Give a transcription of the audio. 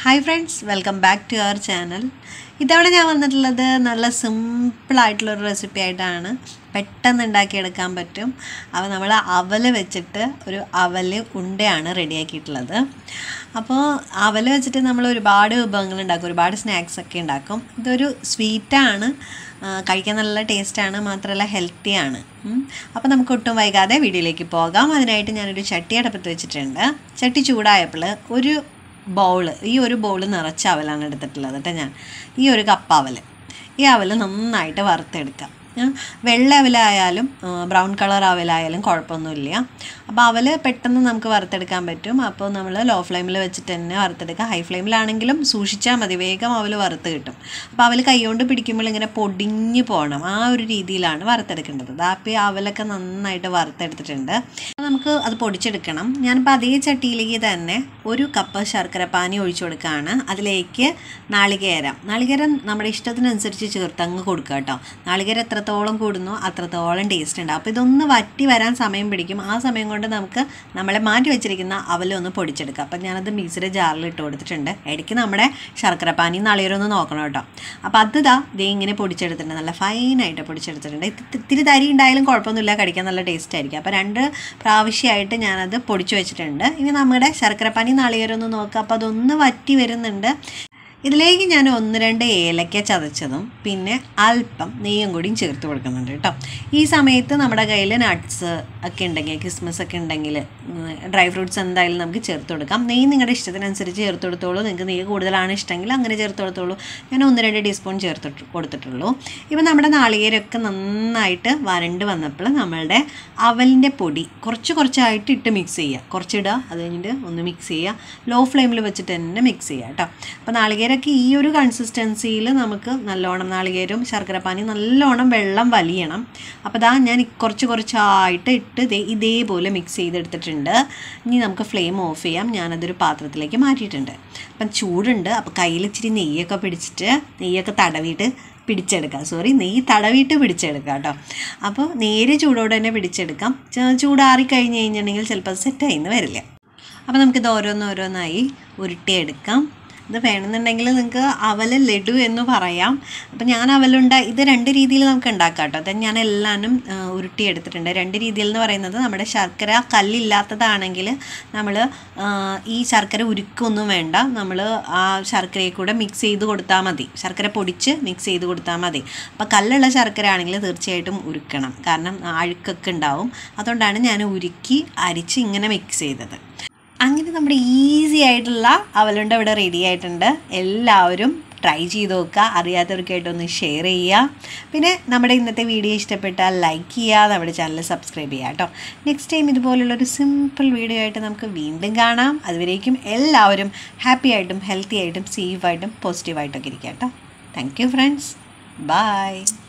hi friends welcome back to our channel ഇതവണ ഞാൻ വന്നിട്ടുള്ളത് നല്ല സിമ്പിളായിട്ടുള്ളൊരു റെസിപ്പി ആയിട്ടാണ് പെട്ടെന്ന് ഉണ്ടാക്കിയെടുക്കാൻ പറ്റും അപ്പോൾ നമ്മൾ അവൽ വെച്ചിട്ട് ഒരു അവൽ ഉണ്ടയാണ് റെഡിയാക്കിയിട്ടുള്ളത് അപ്പോൾ അവൽ വെച്ചിട്ട് നമ്മൾ ഒരുപാട് വിഭവങ്ങൾ ഉണ്ടാക്കും ഒരുപാട് സ്നാക്സ് ഒക്കെ ഉണ്ടാക്കും ഇതൊരു സ്വീറ്റാണ് കഴിക്കാൻ നല്ല ടേസ്റ്റാണ് മാത്രമല്ല ഹെൽത്തിയാണ് അപ്പോൾ നമുക്ക് ഒട്ടും വൈകാതെ വീഡിയോയിലേക്ക് പോകാം അതിനായിട്ട് ഞാനൊരു ചട്ടി അടപ്പത്ത് വെച്ചിട്ടുണ്ട് ചട്ടി ചൂടായപ്പോൾ ഒരു ബൗള് ഈ ഒരു ബൗള് നിറച്ച അവലാണ് എടുത്തിട്ടുള്ളത് കേട്ടോ ഞാൻ ഈ ഒരു കപ്പ് അവൽ ഈ അവൽ നന്നായിട്ട് വറുത്തെടുക്കാം വെള്ള അവലായാലും ബ്രൗൺ കളർ അവലായാലും കുഴപ്പമൊന്നുമില്ല അപ്പോൾ അവൽ പെട്ടെന്ന് നമുക്ക് വറുത്തെടുക്കാൻ പറ്റും അപ്പോൾ നമ്മൾ ലോ ഫ്ലെയിമിൽ വെച്ചിട്ട് തന്നെ വറുത്തെടുക്കുക ഹൈ ഫ്ലെയിമിലാണെങ്കിലും സൂക്ഷിച്ചാൽ മതി വേഗം അവൽ വറുത്ത് കിട്ടും അപ്പോൾ അവൽ കൈകൊണ്ട് പിടിക്കുമ്പോൾ ഇങ്ങനെ പൊടിഞ്ഞ് പോകണം ആ ഒരു രീതിയിലാണ് വറുത്തെടുക്കേണ്ടത് അപ്പോൾ ഈ അവലൊക്കെ നന്നായിട്ട് വറുത്തെടുത്തിട്ടുണ്ട് നമുക്ക് അത് പൊടിച്ചെടുക്കണം ഞാനിപ്പോൾ അതേ ചട്ടിയിലേക്ക് തന്നെ ഒരു കപ്പ് ശർക്കര പാനി ഒഴിച്ചു കൊടുക്കുകയാണ് അതിലേക്ക് നാളികേരം നാളികേരം നമ്മുടെ ഇഷ്ടത്തിനനുസരിച്ച് ചേർത്ത് അങ്ങ് കൊടുക്കുക കേട്ടോ നാളികേരം എത്രത്തോളം കൂടുന്നോ അത്രത്തോളം ടേസ്റ്റ് ഉണ്ട് അപ്പോൾ ഇതൊന്ന് വറ്റി വരാൻ സമയം പിടിക്കും ആ സമയം കൊണ്ട് നമുക്ക് നമ്മളെ മാറ്റി വെച്ചിരിക്കുന്ന അവലൊന്ന് പൊടിച്ചെടുക്കാം അപ്പം ഞാനത് മിക്സിയുടെ ജാറിൽ ഇട്ട് കൊടുത്തിട്ടുണ്ട് ഇടയ്ക്ക് നമ്മുടെ ശർക്കര പാനി നാളികേരം ഒന്ന് നോക്കണം കേട്ടോ അപ്പോൾ അത് ഇതാ ദേ ഇങ്ങനെ പൊടിച്ചെടുത്തിട്ടുണ്ട് നല്ല ഫൈനായിട്ട് പൊടിച്ചെടുത്തിട്ടുണ്ട് ഇത്തിരി തരി ഉണ്ടായാലും കുഴപ്പമൊന്നുമില്ല കഴിക്കാൻ നല്ല ടേസ്റ്റ് ആയിരിക്കും അപ്പോൾ രണ്ട് പ്രാവശ്യമായിട്ട് ഞാനത് പൊടിച്ചു വെച്ചിട്ടുണ്ട് ഇനി നമ്മുടെ ശർക്കരപ്പാനി നാളികേരം ഒന്ന് നോക്കുക അപ്പോൾ അതൊന്ന് വറ്റി വരുന്നുണ്ട് ഇതിലേക്ക് ഞാൻ ഒന്ന് രണ്ട് ഏലക്ക ചതച്ചതും പിന്നെ അല്പം നെയ്യും കൂടിയും ചേർത്ത് കൊടുക്കുന്നുണ്ട് കേട്ടോ ഈ സമയത്ത് നമ്മുടെ കയ്യിൽ നട്ട്സ് ഒക്കെ ഉണ്ടെങ്കിൽ ക്രിസ്മസ് ഒക്കെ ഉണ്ടെങ്കിൽ ഡ്രൈ ഫ്രൂട്ട്സ് എന്തായാലും നമുക്ക് ചേർത്ത് കൊടുക്കാം നെയ്യ് നിങ്ങളുടെ ഇഷ്ടത്തിനനുസരിച്ച് ചേർത്ത് കൊടുത്തോളൂ നിങ്ങൾക്ക് നെയ്യ് കൂടുതലാണ് ഇഷ്ടമെങ്കിൽ അങ്ങനെ ചേർത്ത് കൊടുത്തോളൂ ഞാൻ ഒന്ന് രണ്ട് ടീസ്പൂൺ ചേർത്ത് കൊടുത്തിട്ടുള്ളൂ ഇപ്പം നമ്മുടെ നാളികേരമൊക്കെ നന്നായിട്ട് വരണ്ട് വന്നപ്പോൾ നമ്മളുടെ അവലിൻ്റെ പൊടി കുറച്ച് കുറച്ചായിട്ട് ഇട്ട് മിക്സ് ചെയ്യുക കുറച്ചിടുക അത് കഴിഞ്ഞിട്ട് ഒന്ന് മിക്സ് ചെയ്യുക ലോ ഫ്ലെയിമിൽ വെച്ചിട്ട് തന്നെ മിക്സ് ചെയ്യുക കേട്ടോ അപ്പോൾ നാളികേരം ഒക്കെ ഈ ഒരു കൺസിസ്റ്റൻസിയിൽ നമുക്ക് നല്ലോണം നാളികേരവും ശർക്കരപ്പാനി നല്ലോണം വെള്ളം വലിയണം അപ്പോൾ ഇതാ ഞാൻ കുറച്ച് കുറച്ചായിട്ട് ഇട്ട് ഇതേ ഇതേപോലെ മിക്സ് ചെയ്തെടുത്തിട്ടുണ്ട് ഇനി നമുക്ക് ഫ്ലെയിം ഓഫ് ചെയ്യാം ഞാനതൊരു പാത്രത്തിലേക്ക് മാറ്റിയിട്ടുണ്ട് അപ്പം ചൂടുണ്ട് അപ്പോൾ കയ്യിൽ ഇച്ചിരി നെയ്യൊക്കെ പിടിച്ചിട്ട് നെയ്യൊക്കെ തടവിയിട്ട് പിടിച്ചെടുക്കാം സോറി നെയ്യ് തടവിയിട്ട് പിടിച്ചെടുക്കാം കേട്ടോ അപ്പോൾ നേരെ ചൂടോടെ തന്നെ പിടിച്ചെടുക്കാം ചൂടാറി കഴിഞ്ഞ് കഴിഞ്ഞിട്ടുണ്ടെങ്കിൽ ചിലപ്പോൾ സെറ്റായിന്ന് വരില്ല അപ്പോൾ നമുക്കിത് ഓരോന്നോരോന്നായി ഉരുട്ടിയെടുക്കാം ഇത് വേണമെന്നുണ്ടെങ്കിൽ നിങ്ങൾക്ക് അവൽ ലഡു എന്ന് പറയാം അപ്പം ഞാൻ അവലുണ്ട ഇത് രണ്ട് രീതിയിൽ നമുക്ക് ഉണ്ടാക്കാം കേട്ടോ അത് ഞാൻ എല്ലാനും ഉരുട്ടിയെടുത്തിട്ടുണ്ട് രണ്ട് രീതിയിൽ എന്ന് പറയുന്നത് നമ്മുടെ ശർക്കര കല്ലില്ലാത്തതാണെങ്കിൽ നമ്മൾ ഈ ശർക്കര ഉരുക്കൊന്നും വേണ്ട നമ്മൾ ആ ശർക്കരയെ കൂടെ മിക്സ് ചെയ്ത് കൊടുത്താൽ മതി ശർക്കര പൊടിച്ച് മിക്സ് ചെയ്ത് കൊടുത്താൽ മതി അപ്പോൾ കല്ലുള്ള ശർക്കര ആണെങ്കിൽ തീർച്ചയായിട്ടും ഉരുക്കണം കാരണം അഴുക്കൊക്കെ ഉണ്ടാവും അതുകൊണ്ടാണ് ഞാൻ ഉരുക്കി അരിച്ച് ഇങ്ങനെ മിക്സ് ചെയ്തത് അങ്ങനെ നമ്മുടെ ഈസി ആയിട്ടുള്ള അവലുണ്ട ഇവിടെ റെഡി ആയിട്ടുണ്ട് എല്ലാവരും ട്രൈ ചെയ്ത് നോക്കുക അറിയാത്തവർക്കായിട്ടൊന്ന് ഷെയർ ചെയ്യുക പിന്നെ നമ്മുടെ ഇന്നത്തെ വീഡിയോ ഇഷ്ടപ്പെട്ടാൽ ലൈക്ക് ചെയ്യുക നമ്മുടെ ചാനൽ സബ്സ്ക്രൈബ് ചെയ്യുക കേട്ടോ നെക്സ്റ്റ് ടൈം ഇതുപോലുള്ളൊരു സിമ്പിൾ വീഡിയോ ആയിട്ട് നമുക്ക് വീണ്ടും കാണാം അതുവരേക്കും എല്ലാവരും ഹാപ്പി ആയിട്ടും ഹെൽത്തി ആയിട്ടും സേഫായിട്ടും പോസിറ്റീവായിട്ടൊക്കെ ഇരിക്കുക കേട്ടോ താങ്ക് യു ഫ്രണ്ട്സ് ബൈ